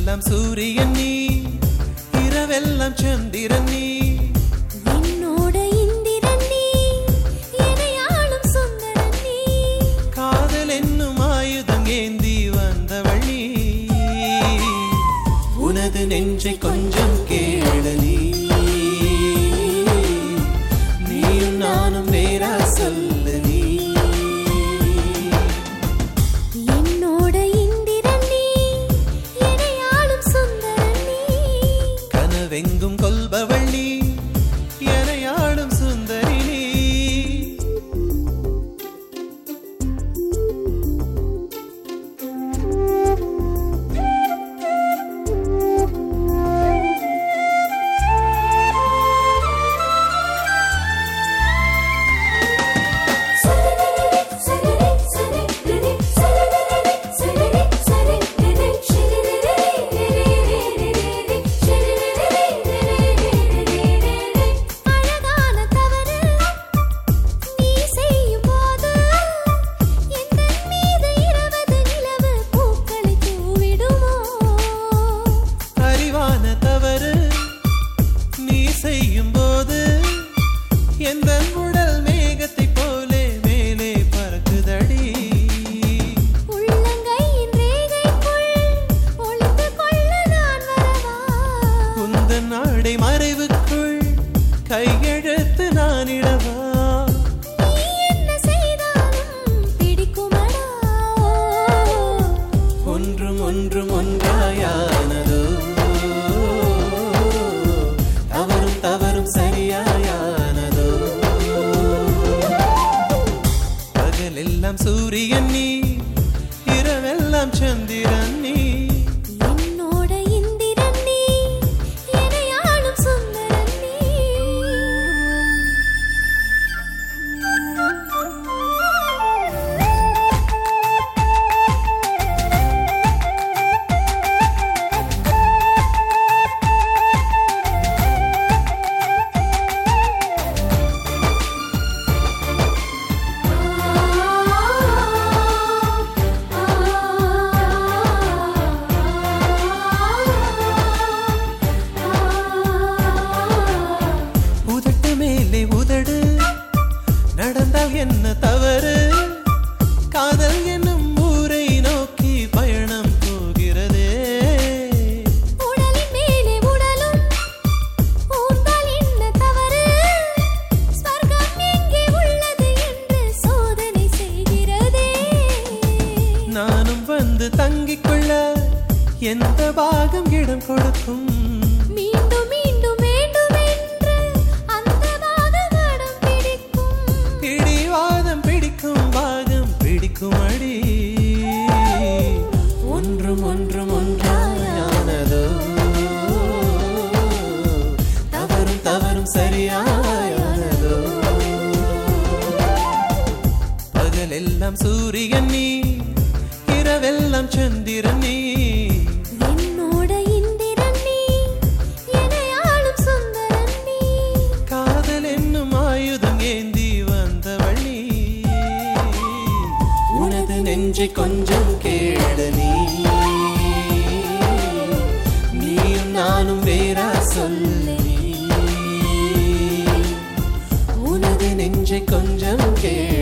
பகலெல்லாம் சூரியன் நீ இரவெல்லாம் சந்திரன் நீ என்னோட இந்திரன் நீ எனையாளும் சுந்தரன் நீ காதல் என்னும் ஆயுதம் ஏந்தி வந்தவள் நீ உனது நெஞ்சை கொஞ்சம் கேளு நீ நீயும் நானும் வேறா சொல்லு நீ என்னோட இந்திரன் நீ எனையாளும் சுந்தரன் நீ கனவெங்கும் கொல்பவள் நீ எனையாடும் சுந்தரி நீ சரரரரே சரரே சரரரே சரரரரே சரரே சரரரே ஷரரரரே ஷரரரரே அழகான தவறு நீ செய்யும் போது எந்தன் மீது இருபது நிலவு பூக்களை தூவிடுமோ அறிவான தவறு நீ செய்யும் போது எந்த உடல் மேகத்தைப் போலே மேலே பறக்குதடி உள்ளங்கையின் ரேகைக்குள் ஒளிந்து கொள்ள நான் வரவா குந்தன் நாடை மறைவுக்குள் கையெழுத்து நான் இடவா நீ என்ன செய்தாலும் பிடிக்குமடா ஒன்றும் ஒன்றும் ஒன்றாயானதோ தவறும் தவறும் சரியாயானதோ பகலெல்லாம் சூரியன் நீ இரவெல்லாம் சந்திரன் நீ என்னோட இந்திரன் நீ எனையாளும் சுந்தரன் நீ உதட்டு மேலே உதடு நடந்தால் என்ன தவறு காதல் என்னும் ஊரை நோக்கி பயணம் போகிறதே உடலின் மேலே உடலும் ஊர்ந்தால் என்ன தவறு ஸ்வர்க்கம் எங்கே உள்ளது என்று சோதனை செய்கிறதே நானும் வந்து தங்கிக் கொள்ள எந்த பாகம் இடம் கொடுக்கும் மீண்டும் மீண்டும் வேண்டும் என்று அந்த பாகமடம் பிடிக்கும் பிடிவாதம் பிடிக்கும் பாகம் பிடிக்கும் அடி ஒன்றும் ஒன்றும் ஒன்றாயானதோ தவறும் தவறும் சரியாயானதோ பகலெல்லாம் சூரியன் நீ இரவெல்லாம் சந்திரன் நீ என்னோட இந்திரன் நீ எனையாளும் சுந்தரன் நீ காதல் என்னும் ஆயுதம் ஏந்தி வந்தவள் நீ உனது நெஞ்சை கொஞ்சம் கேளு நீ நீயும் நானும் வேறா சொல்லு நீ உனது நெஞ்சை கொஞ்சம் கேளு